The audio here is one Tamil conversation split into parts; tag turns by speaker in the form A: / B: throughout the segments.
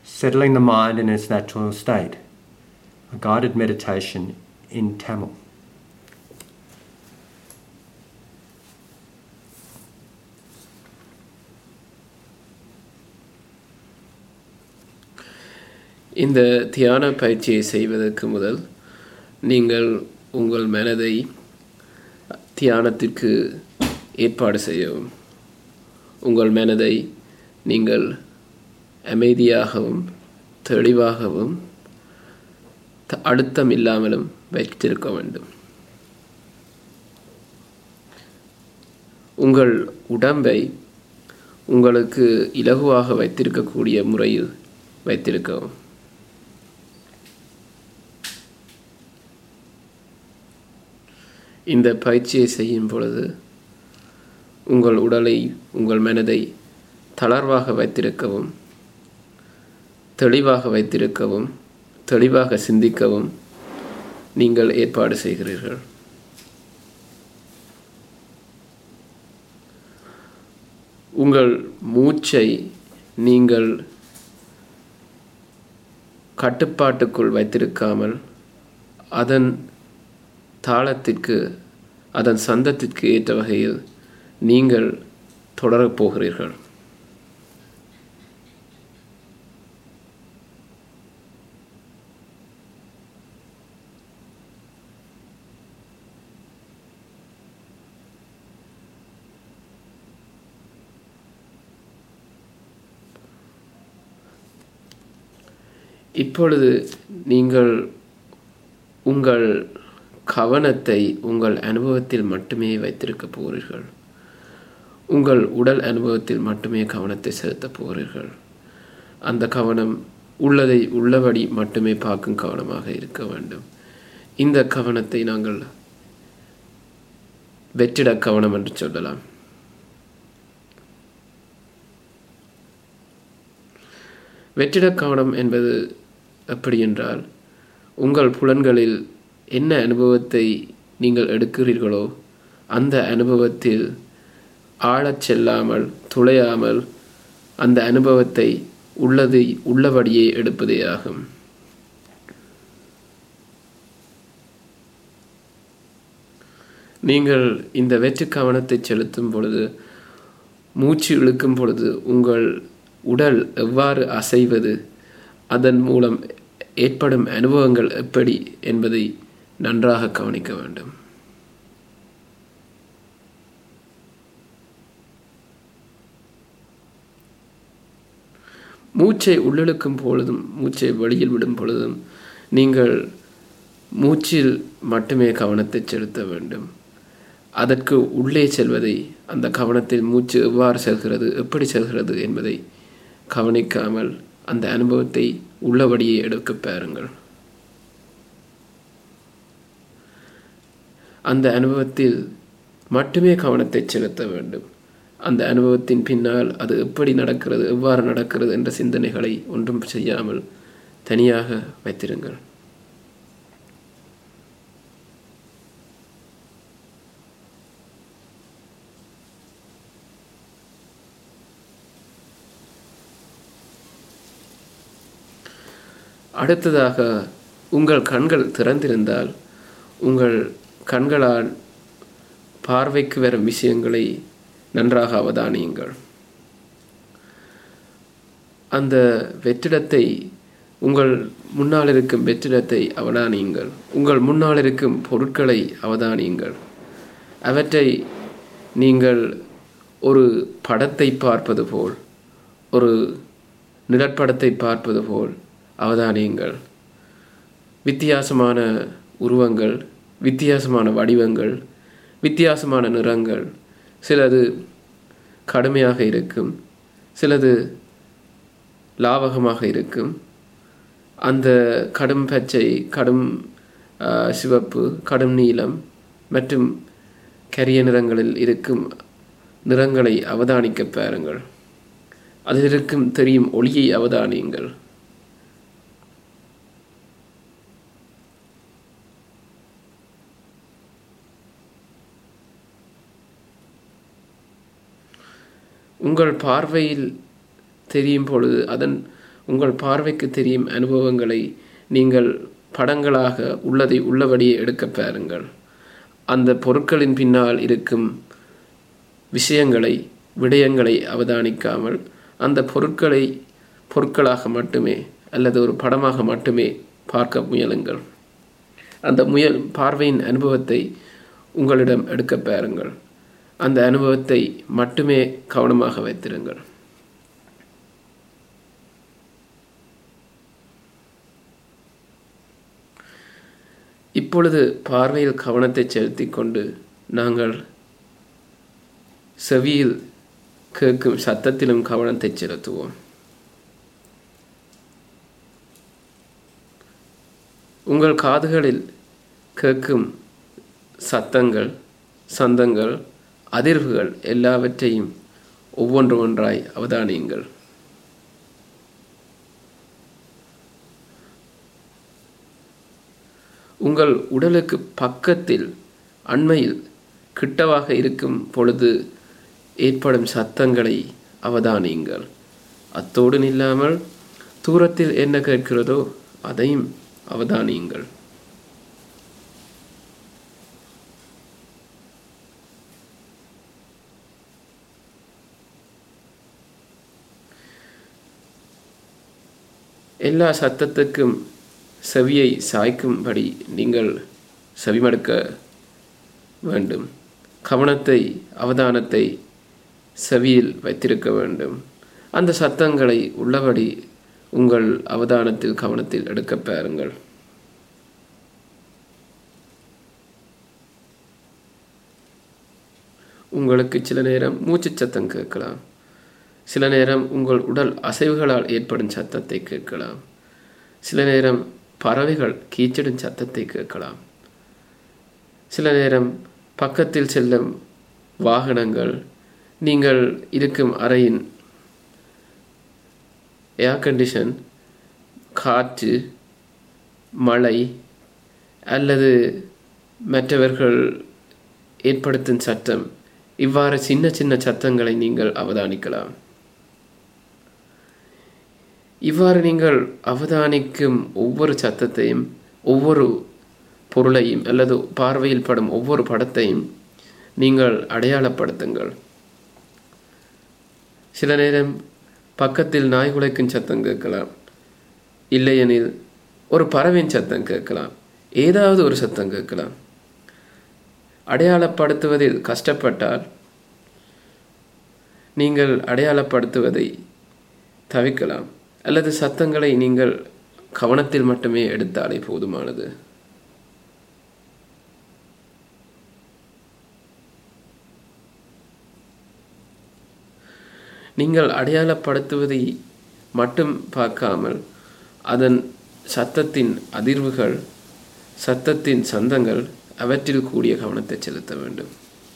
A: settling the mind in its natural state. A guided meditation in Tamil.
B: இந்த தியான பயிற்சியை செய்வதற்கு முதல் நீங்கள் உங்கள் மனதை தியானத்திற்கு ஏற்பாடு செய்யவும் உங்கள் மனதை நீங்கள் அமைதியாகவும் தெளிவாகவும் த- அழுத்தம் இல்லாமலும் வைத்திருக்க வேண்டும் உங்கள் உடம்பை உங்களுக்கு இலகுவாக வைத்திருக்கக்கூடிய முறையில் வைத்திருக்கவும் இந்த பயிற்சியை செய்யும் பொழுது உங்கள் உடலை உங்கள் மனதை தளர்வாக வைத்திருக்கவும் தெளிவாக வைத்திருக்கவும் தெளிவாக சிந்திக்கவும் நீங்கள் ஏற்பாடு செய்கிறீர்கள் உங்கள் மூச்சை நீங்கள் கட்டுப்பாட்டுக்குள் வைத்திருக்காமல் அதன் தாளத்திற்கு அதன் சந்தத்திற்கு ஏற்ற வகையில் நீங்கள் தொடரப் போகிறீர்கள் இப்பொழுது நீங்கள் உங்கள் கவனத்தை உங்கள் அனுபவத்தில் மட்டுமே வைத்திருக்க போகிறீர்கள் உங்கள் உடல் அனுபவத்தில் மட்டுமே கவனத்தை செலுத்தப் போகிறீர்கள் அந்த கவனம் உள்ளதை உள்ளபடி மட்டுமே பார்க்கும் கவனமாக இருக்க வேண்டும் இந்த கவனத்தை நாங்கள் வெற்றிட கவனம் என்று சொல்லலாம் வெற்றிட கவனம் என்பது எப்படி என்றால் உங்கள் புலன்களில் என்ன அனுபவத்தை நீங்கள் எடுக்கிறீர்களோ அந்த அனுபவத்தில் ஆழச் செல்லாமல் துளையாமல் அந்த அனுபவத்தை உள்ளது உள்ளபடியே எடுப்பதே ஆகும் நீங்கள் இந்த வெற்றி கவனத்தை செலுத்தும் பொழுது மூச்சு இழுக்கும் பொழுது உங்கள் உடல் எவ்வாறு அசைவது அதன் மூலம் ஏற்படும் அனுபவங்கள் எப்படி என்பதை நன்றாக கவனிக்க வேண்டும் மூச்சை உள்ளிழுக்கும் பொழுதும் மூச்சை வெளியில் விடும் பொழுதும் நீங்கள் மூச்சில் மட்டுமே கவனத்தை செலுத்த வேண்டும் அதற்கு உள்ளே செல்வதை அந்த கவனத்தில் மூச்சு எவ்வாறு செல்கிறது எப்படி செல்கிறது என்பதை கவனிக்காமல் அந்த அனுபவத்தை உள்ளபடியே எடுக்க பாருங்கள் அந்த அனுபவத்தில் மட்டுமே கவனத்தை செலுத்த வேண்டும் அந்த அனுபவத்தின் பின்னால் அது எப்படி நடக்கிறது எவ்வாறு நடக்கிறது என்ற சிந்தனைகளை ஒன்றும் செய்யாமல் தனியாக வைத்திருங்கள் அடுத்ததாக உங்கள் கண்கள் திறந்திருந்தால் உங்கள் கண்களால் பார்வைக்கு வரும் விஷயங்களை நன்றாக அவதானியுங்கள் அந்த வெற்றிடத்தை உங்கள் முன்னால் இருக்கும் வெற்றிடத்தை அவதானியுங்கள் உங்கள் முன்னால் இருக்கும் பொருட்களை அவதானியுங்கள் அவற்றை நீங்கள் ஒரு படத்தை பார்ப்பது போல் ஒரு நிழற்படத்தை பார்ப்பது போல் அவதானியுங்கள் வித்தியாசமான உருவங்கள் வித்தியாசமான வடிவங்கள் வித்தியாசமான நிறங்கள் சிலது கடுமையாக இருக்கும் சிலது லாவகமாக இருக்கும் அந்த கடும் பச்சை கடும் ஆ, சிவப்பு கடும் நீலம் மற்றும் கரிய நிறங்களில் இருக்கும் நிறங்களை அவதானிக்க பாருங்கள் அதில் இருக்கும் தெரியும் ஒளியை அவதானியுங்கள் உங்கள் பார்வையில் தெரியும் பொழுது அதன் உங்கள் பார்வைக்கு தெரியும் அனுபவங்களை நீங்கள் படங்களாக உள்ளதை உள்ளபடியே எடுக்க பாருங்கள் அந்த பொருட்களின் பின்னால் இருக்கும் விஷயங்களை விடயங்களை அவதானிக்காமல் அந்த பொருட்களை பொருட்களாக மட்டுமே அல்லது ஒரு படமாக மட்டுமே பார்க்க முயலுங்கள் அந்த முயல் பார்வையின் அனுபவத்தை உங்களிடம் எடுக்க பாருங்கள் அந்த அனுபவத்தை மட்டுமே கவனமாக வைத்திருங்கள் இப்பொழுது பார்வையில் கவனத்தை செலுத்தி கொண்டு நாங்கள் செவியில் கேட்கும் சத்தத்திலும் கவனத்தை செலுத்துவோம் உங்கள் காதுகளில் கேட்கும் சத்தங்கள் சந்தங்கள் அதிர்வுகள் எல்லாவற்றையும் ஒவ்வொன்று ஒன்றாய் அவதானியுங்கள் உங்கள் உடலுக்கு பக்கத்தில் அண்மையில் கிட்டவாக இருக்கும் பொழுது ஏற்படும் சத்தங்களை அவதானியுங்கள் அத்தோடு நில்லாமல் தூரத்தில் என்ன கேட்கிறதோ அதையும் அவதானியுங்கள் எல்லா சத்தத்துக்கும் செவியை சாய்க்கும்படி நீங்கள் செவிமடுக்க வேண்டும் கவனத்தை அவதானத்தை செவியில் வைத்திருக்க வேண்டும் அந்த சத்தங்களை உள்ளபடி உங்கள் அவதானத்தில் கவனத்தில் எடுக்க பாருங்கள் உங்களுக்கு சில நேரம் மூச்சு சத்தம் கேட்கலாம் சில நேரம் உங்கள் உடல் அசைவுகளால் ஏற்படும் சத்தத்தை கேட்கலாம் சில நேரம் பறவைகள் கீச்சிடும் சத்தத்தை கேட்கலாம் சில நேரம் பக்கத்தில் செல்லும் வாகனங்கள் நீங்கள் இருக்கும் அறையின் ஏர் கண்டிஷன் காற்று மழை அல்லது மற்றவர்கள் ஏற்படுத்தும் சத்தம் இவ்வாறு சின்ன சின்ன சத்தங்களை நீங்கள் அவதானிக்கலாம் இவ்வாறு நீங்கள் அவதானிக்கும் ஒவ்வொரு சத்தத்தையும் ஒவ்வொரு பொருளையும் அல்லது பார்வையில் படும் ஒவ்வொரு படத்தையும் நீங்கள் அடையாளப்படுத்துங்கள் சில நேரம் பக்கத்தில் நாய் குலைக்கும் சத்தம் கேட்கலாம் இல்லையெனில் ஒரு பறவையின் சத்தம் கேட்கலாம் ஏதாவது ஒரு சத்தம் கேட்கலாம் அடையாளப்படுத்துவதில் கஷ்டப்பட்டால் நீங்கள் அடையாளப்படுத்துவதை தவிக்கலாம் அல்லது சத்தங்களை நீங்கள் கவனத்தில் மட்டுமே எடுத்தாலே போதுமானது நீங்கள் அடையாளப்படுத்துவதை மட்டும் பார்க்காமல் அதன் சத்தத்தின் அதிர்வுகள் சத்தத்தின் சந்தங்கள் அவற்றில் கூடிய கவனத்தை செலுத்த வேண்டும்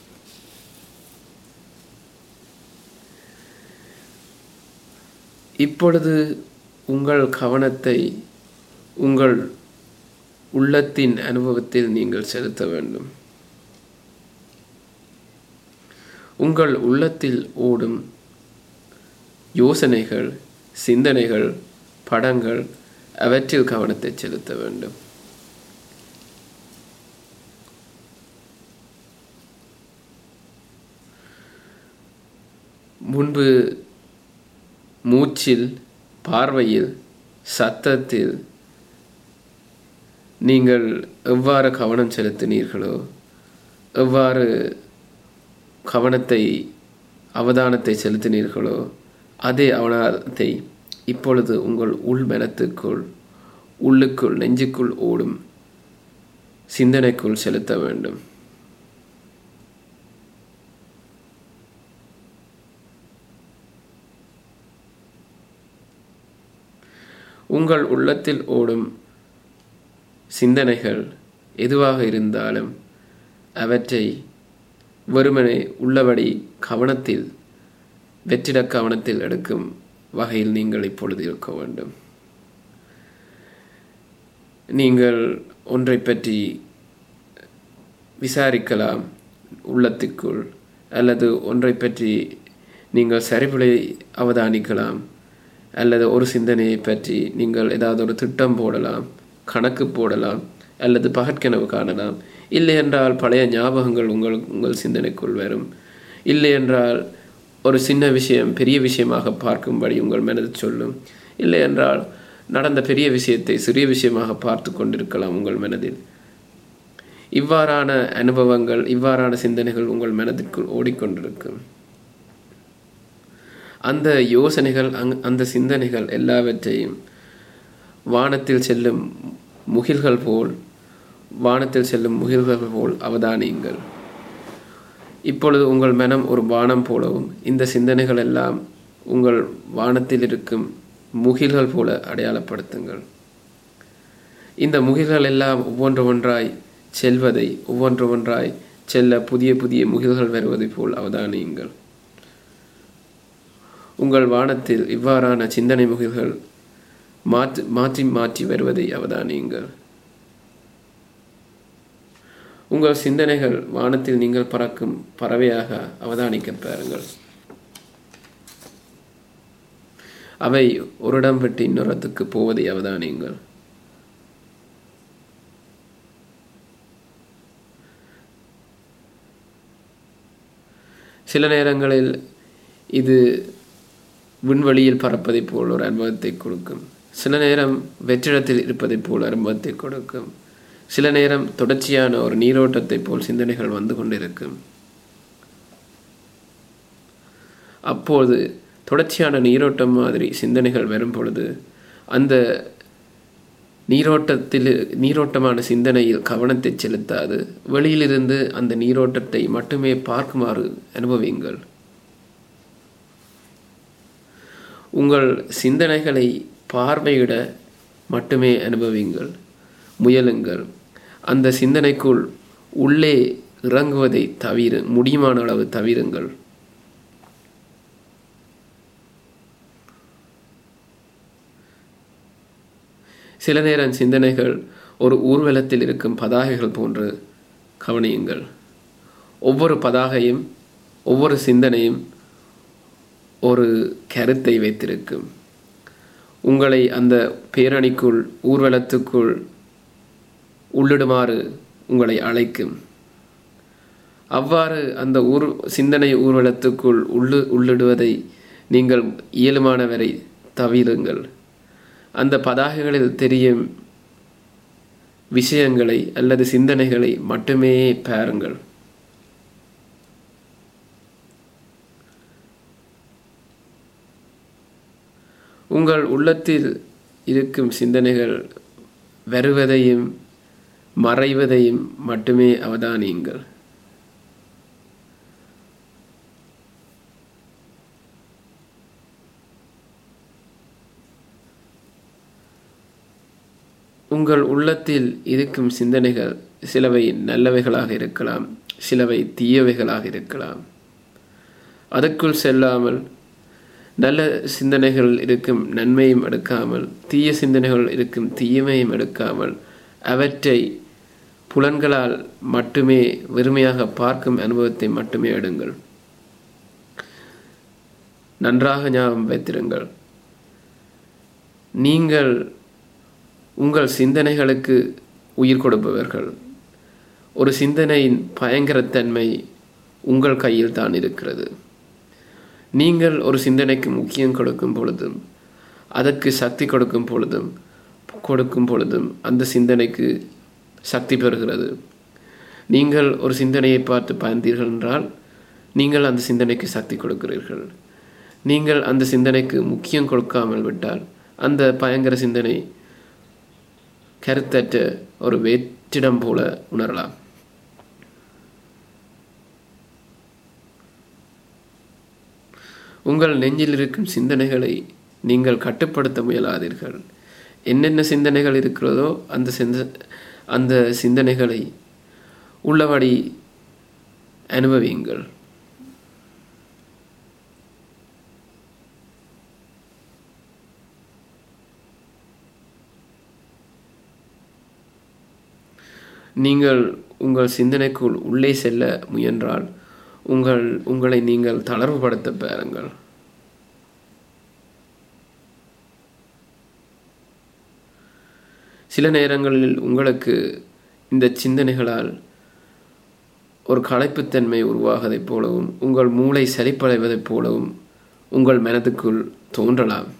B: இப்பொழுது உங்கள் கவனத்தை உங்கள் உள்ளத்தின் அனுபவத்தில் நீங்கள் செலுத்த வேண்டும் உங்கள் உள்ளத்தில் ஓடும் யோசனைகள் சிந்தனைகள் படங்கள் அவற்றில் கவனத்தை செலுத்த வேண்டும் முன்பு மூச்சில் பார்வையில் சத்தத்தில் நீங்கள் எவ்வாறு கவனம் செலுத்தினீர்களோ எவ்வாறு கவனத்தை அவதானத்தை செலுத்தினீர்களோ அதே அவதானத்தை இப்பொழுது உங்கள் உள் மனத்துக்குள் உள்ளுக்குள் நெஞ்சுக்குள் ஓடும் சிந்தனைக்குள் செலுத்த வேண்டும் உங்கள் உள்ளத்தில் ஓடும் சிந்தனைகள் எதுவாக இருந்தாலும் அவற்றை வெறுமனே உள்ளபடி கவனத்தில் வெற்றிட கவனத்தில் எடுக்கும் வகையில் நீங்கள் இப்பொழுது இருக்க வேண்டும் நீங்கள் ஒன்றை பற்றி விசாரிக்கலாம் உள்ளத்திற்குள் அல்லது ஒன்றை பற்றி நீங்கள் சரிபுலை அவதானிக்கலாம் அல்லது ஒரு சிந்தனையை பற்றி நீங்கள் ஏதாவது ஒரு திட்டம் போடலாம் கணக்கு போடலாம் அல்லது பகற்கனவு காணலாம் இல்லை என்றால் பழைய ஞாபகங்கள் உங்கள் உங்கள் சிந்தனைக்குள் வரும் இல்லை என்றால் ஒரு சின்ன விஷயம் பெரிய விஷயமாக பார்க்கும்படி உங்கள் மனது சொல்லும் இல்லை என்றால் நடந்த பெரிய விஷயத்தை சிறிய விஷயமாக பார்த்து கொண்டிருக்கலாம் உங்கள் மனதில் இவ்வாறான அனுபவங்கள் இவ்வாறான சிந்தனைகள் உங்கள் மனதிற்குள் ஓடிக்கொண்டிருக்கும் அந்த யோசனைகள் அங் அந்த சிந்தனைகள் எல்லாவற்றையும் வானத்தில் செல்லும் முகில்கள் போல் வானத்தில் செல்லும் முகில்கள் போல் அவதானியுங்கள் இப்பொழுது உங்கள் மனம் ஒரு வானம் போலவும் இந்த சிந்தனைகள் எல்லாம் உங்கள் வானத்தில் இருக்கும் முகில்கள் போல அடையாளப்படுத்துங்கள் இந்த முகில்கள் எல்லாம் ஒவ்வொன்று ஒன்றாய் செல்வதை ஒவ்வொன்று ஒன்றாய் செல்ல புதிய புதிய முகில்கள் வருவதைப் போல் அவதானியுங்கள் உங்கள் வானத்தில் இவ்வாறான சிந்தனை முகில்கள் மாற்றி மாற்றி மாற்றி வருவதை அவதானியுங்கள் உங்கள் சிந்தனைகள் வானத்தில் நீங்கள் பறக்கும் பறவையாக அவதானிக்க பாருங்கள் அவை ஒரு இடம் விட்டு இன்னொரு இடத்துக்கு போவதை அவதானியுங்கள் சில நேரங்களில் இது விண்வெளியில் பறப்பதைப் போல் ஒரு அனுபவத்தை கொடுக்கும் சில நேரம் வெற்றிடத்தில் இருப்பதைப் போல் அனுபவத்தை கொடுக்கும் சில நேரம் தொடர்ச்சியான ஒரு நீரோட்டத்தைப் போல் சிந்தனைகள் வந்து கொண்டிருக்கும் அப்போது தொடர்ச்சியான நீரோட்டம் மாதிரி சிந்தனைகள் வரும் பொழுது அந்த நீரோட்டத்தில் நீரோட்டமான சிந்தனையில் கவனத்தை செலுத்தாது வெளியிலிருந்து அந்த நீரோட்டத்தை மட்டுமே பார்க்குமாறு அனுபவியுங்கள் உங்கள் சிந்தனைகளை பார்வையிட மட்டுமே அனுபவியுங்கள் முயலுங்கள் அந்த சிந்தனைக்குள் உள்ளே இறங்குவதை தவிர முடியுமான அளவு தவிருங்கள் சில நேரம் சிந்தனைகள் ஒரு ஊர்வலத்தில் இருக்கும் பதாகைகள் போன்று கவனியுங்கள் ஒவ்வொரு பதாகையும் ஒவ்வொரு சிந்தனையும் ஒரு கருத்தை வைத்திருக்கும் உங்களை அந்த பேரணிக்குள் ஊர்வலத்துக்குள் உள்ளிடுமாறு உங்களை அழைக்கும் அவ்வாறு அந்த ஊர் சிந்தனை ஊர்வலத்துக்குள் உள்ளு உள்ளிடுவதை நீங்கள் இயலுமான வரை தவிருங்கள் அந்த பதாகைகளில் தெரியும் விஷயங்களை அல்லது சிந்தனைகளை மட்டுமே பாருங்கள் உங்கள் உள்ளத்தில் இருக்கும் சிந்தனைகள் வருவதையும் மறைவதையும் மட்டுமே அவதானியுங்கள் உங்கள் உள்ளத்தில் இருக்கும் சிந்தனைகள் சிலவை நல்லவைகளாக இருக்கலாம் சிலவை தீயவைகளாக இருக்கலாம் அதற்குள் செல்லாமல் நல்ல சிந்தனைகள் இருக்கும் நன்மையும் எடுக்காமல் தீய சிந்தனைகள் இருக்கும் தீயமையும் எடுக்காமல் அவற்றை புலன்களால் மட்டுமே வெறுமையாக பார்க்கும் அனுபவத்தை மட்டுமே எடுங்கள் நன்றாக ஞாபகம் வைத்திருங்கள் நீங்கள் உங்கள் சிந்தனைகளுக்கு உயிர் கொடுப்பவர்கள் ஒரு சிந்தனையின் பயங்கரத்தன்மை உங்கள் கையில் தான் இருக்கிறது நீங்கள் ஒரு சிந்தனைக்கு முக்கியம் கொடுக்கும் பொழுதும் அதற்கு சக்தி கொடுக்கும் பொழுதும் கொடுக்கும் பொழுதும் அந்த சிந்தனைக்கு சக்தி பெறுகிறது நீங்கள் ஒரு சிந்தனையை பார்த்து பயந்தீர்கள் என்றால் நீங்கள் அந்த சிந்தனைக்கு சக்தி கொடுக்கிறீர்கள் நீங்கள் அந்த சிந்தனைக்கு முக்கியம் கொடுக்காமல் விட்டால் அந்த பயங்கர சிந்தனை கருத்தற்ற ஒரு வெற்றிடம் போல உணரலாம் உங்கள் நெஞ்சில் இருக்கும் சிந்தனைகளை நீங்கள் கட்டுப்படுத்த முயலாதீர்கள் என்னென்ன சிந்தனைகள் இருக்கிறதோ அந்த சிந்த அந்த சிந்தனைகளை உள்ளபடி அனுபவியுங்கள் நீங்கள் உங்கள் சிந்தனைக்குள் உள்ளே செல்ல முயன்றால் உங்கள் உங்களை நீங்கள் தளர்வுபடுத்த பாருங்கள் சில நேரங்களில் உங்களுக்கு இந்த சிந்தனைகளால் ஒரு களைப்புத்தன்மை உருவாவதைப் போலவும் உங்கள் மூளை சரிப்படைவதைப் போலவும் உங்கள் மனதுக்குள் தோன்றலாம்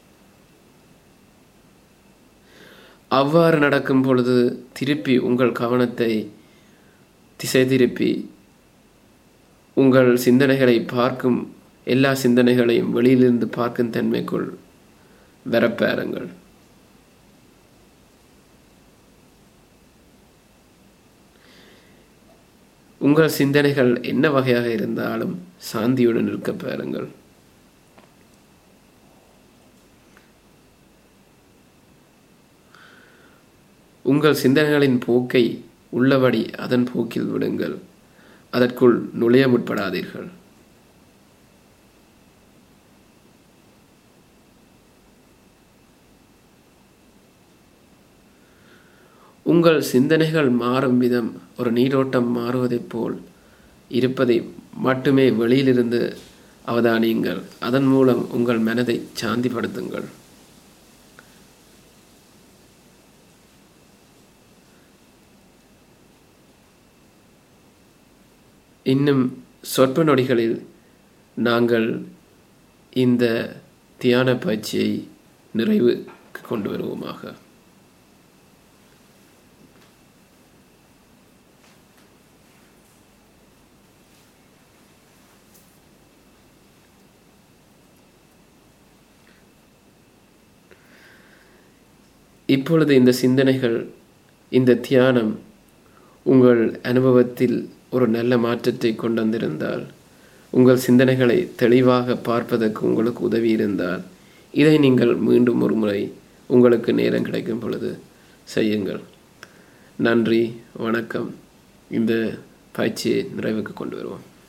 B: அவ்வாறு நடக்கும் பொழுது திருப்பி உங்கள் கவனத்தை திசை திருப்பி உங்கள் சிந்தனைகளை பார்க்கும் எல்லா சிந்தனைகளையும் வெளியிலிருந்து பார்க்கும் தன்மைக்குள் வரப்பாருங்கள் உங்கள் சிந்தனைகள் என்ன வகையாக இருந்தாலும் சாந்தியுடன் இருக்க பாருங்கள் உங்கள் சிந்தனைகளின் போக்கை உள்ளபடி அதன் போக்கில் விடுங்கள் அதற்குள் நுழைய முற்படாதீர்கள் உங்கள் சிந்தனைகள் மாறும் விதம் ஒரு நீரோட்டம் மாறுவதைப் போல் இருப்பதை மட்டுமே வெளியிலிருந்து அவதானியுங்கள் அதன் மூலம் உங்கள் மனதை சாந்திப்படுத்துங்கள் இன்னும் சொற்ப நொடிகளில் நாங்கள் இந்த தியான பயிற்சியை நிறைவுக்கு கொண்டு வருவோமாக இப்பொழுது இந்த சிந்தனைகள் இந்த தியானம் உங்கள் அனுபவத்தில் ஒரு நல்ல மாற்றத்தை கொண்டு வந்திருந்தால் உங்கள் சிந்தனைகளை தெளிவாக பார்ப்பதற்கு உங்களுக்கு உதவி இருந்தால் இதை நீங்கள் மீண்டும் ஒரு முறை உங்களுக்கு நேரம் கிடைக்கும் பொழுது செய்யுங்கள் நன்றி வணக்கம் இந்த பயிற்சியை நிறைவுக்கு கொண்டு வருவோம்